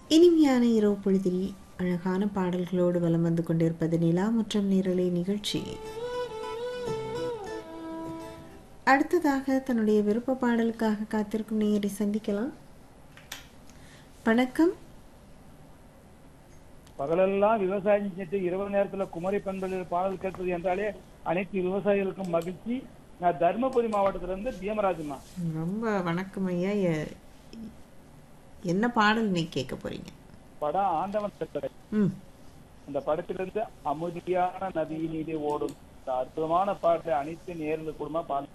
இனிமையான இரவு பொழுதில் அழகான பாடல்களோடு வலம் வந்து கொண்டிருப்பது நிலா மற்றும் நிரலை நிகழ்ச்சி அடுத்ததாக தன்னுடைய விருப்ப பாடலுக்காக காத்திருக்கும் நேயரை சந்திக்கலாம் வணக்கம் பகலெல்லாம் விவசாயம் செஞ்சு இரவு நேரத்துல குமரி பண்பலில் பாடல் கேட்பது என்றாலே அனைத்து விவசாயிகளுக்கும் மகிழ்ச்சி நான் தருமபுரி மாவட்டத்துல இருந்து பீமராஜம்மா ரொம்ப வணக்கம் ஐயா எ- என்ன பாடல் நீ கேட்க போறீங்க படம் ஆண்டவன் கட்டளை ம் அந்த படத்திலிருந்து அமுதியான நதியினிலே ஓடும் இந்த அற்புதமான பாட்டை அனைத்து நேரில் குடும்பமா பாட